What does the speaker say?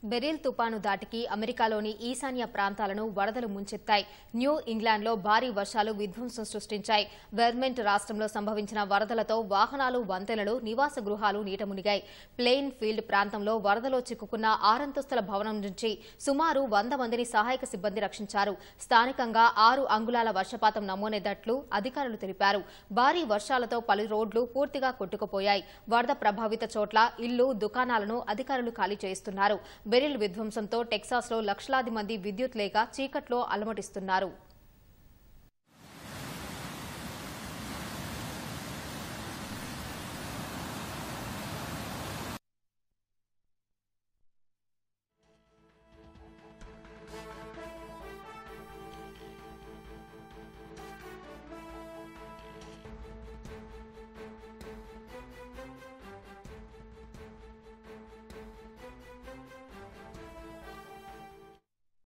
beryl తుపాను దాటికి అమెరికాలోని ఈశాన్య ప్రాంతాలను వరదలు ముంచెత్తాయి న్యూ ఇంగ్లాండ్లో భారీ వర్షాలు విధ్వంసం సృష్టించాయి వెర్మెంట్ రాష్ట్రంలో సంభవించిన వరదలతో వాహనాలు వంతెనలు నివాస గృహాలు నీట మునిగాయి ప్లెయిన్ ఫీల్డ్ ప్రాంతంలో వరదలో చిక్కుకున్న ఆరంతస్తుల భవనం నుంచి సుమారు వంద మందిని సహాయక సిబ్బంది రక్షించారు స్థానికంగా ఆరు అంగుళాల వర్షపాతం నమోదైనట్లు అధికారులు తెలిపారు భారీ వర్షాలతో పలు రోడ్లు పూర్తిగా కొట్టుకుపోయాయి వరద ప్రభావిత చోట్ల ఇళ్లు దుకాణాలను అధికారులు ఖాళీ చేయిస్తున్నారు బెరిల్ విధ్వంసంతో టెక్సాస్లో లక్షలాది మంది విద్యుత్ లేక చీకట్లో అలమటిస్తున్నారు